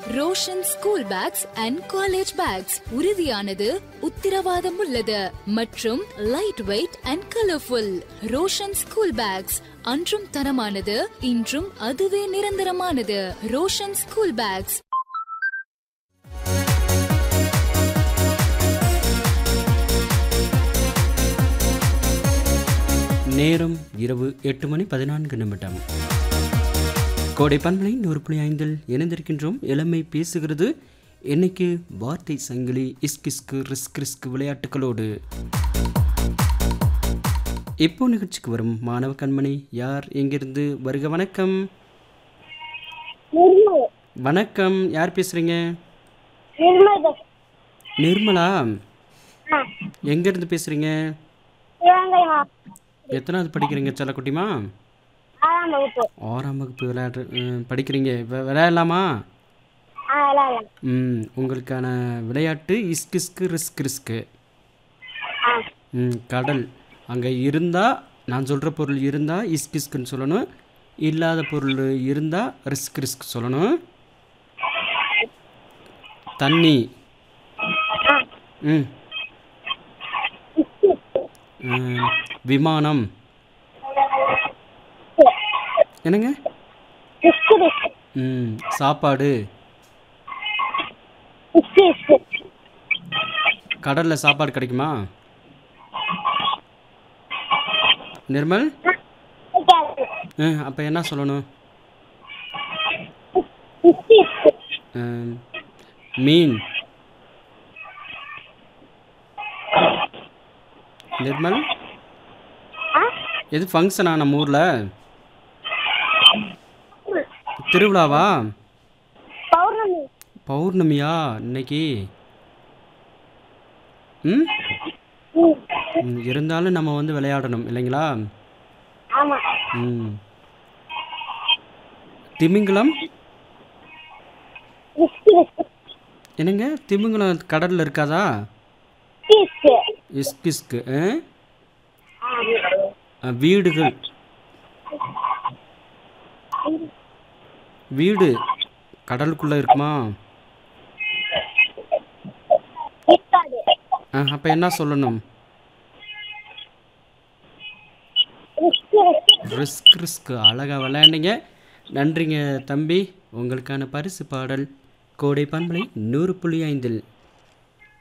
Roshan school bags and college bags உறுதியானது உத்தரவாதம் உள்ளது மற்றும் light weight and colourful Roshan school bags அன்றும் தரமானது இன்றும் அதுவே நிரந்தரமானது ரோஷன் ஸ்கூல் பேக்ஸ் நேரம் இரவு எட்டு மணி பதினான்கு நிமிடம் கோடை பண்பலை நூறு புள்ளி ஐந்தில் இணைந்திருக்கின்றோம் இளமை பேசுகிறது இன்னைக்கு வார்த்தை சங்கிலி இஸ்கிஸ்கு ரிஸ்க் ரிஸ்க் விளையாட்டுகளோடு இப்போ நிகழ்ச்சிக்கு வரும் மாணவ கண்மணி யார் எங்கிருந்து வருக வணக்கம் நிர்மல் வணக்கம் யார் பேசுறீங்க நிர்மல் பஸ் நிர்மலா ஆ எங்கேருந்து பேசுறீங்க சிவகங்கை மாவட்டம் எத்தனாவது படிக்கிறீங்க செல்லக்குட்டிமா ஆறாம் வகுப்பு ஆறாம் வகுப்பு விளையாடு ம், படிக்கிறீங்க வெ- விளையாடலாமா ஆ விளையாடலாம் ம் உங்களுக்கான விளையாட்டு இஸ்கிஸ்கு ரிஸ்க் ரிஸ்க்கு ஆ ம் கடல் அங்கே இருந்தால் நான் சொல்கிற பொருள் இருந்தால் இஸ்கிஸ்குன்னு சொல்லணும் இல்லாத பொருள் இருந்தால் ரிஸ்க் ரிஸ்க் சொல்லணும் தண்ணி ஆ ம் ம், விமானம் என்னங்க இஸ்கு இஸ்கு ம் சாப்பாடு இஸ்கு இஸ்கு கடலில் சாப்பாடு கிடைக்குமா நிர்மல் கிடைக்காது அப்போ என்ன சொல்லணும் இஸ்கு இஸ்கு அஹ், மீன் நிர்மல் ஆ எது ஃபங்க்ஷனா நம்ம ஊரில் திருவிழாவா பௌர்ணமி பௌர்ணமியா இன்னைக்கு ம் ம் ம், இருந்தாலும் நம்ம வந்து விளையாடணும் இல்லைங்களா ஆமா ம் திமிங்கலம் இஸ்கு இஸ்கு என்னங்க திமிங்கலம் கடலில் இருக்காதா இஸ்கு இஸ்க் இஸ்க்கு ஆ? ஆ ஆ, வீடுகள் வீடு கடலுக்குள்ளே இருக்குமா இருக்காது ஆ அப்போ என்ன சொல்லணும் இஸ்கு இஸ்கு ரிஸ்க் ரிஸ்க் அழகாக விளையாண்டீங்க நன்றிங்க தம்பி உங்களுக்கான பரிசு பாடல் கோடை பண்பலை நூறு புள்ளி ஐந்தில்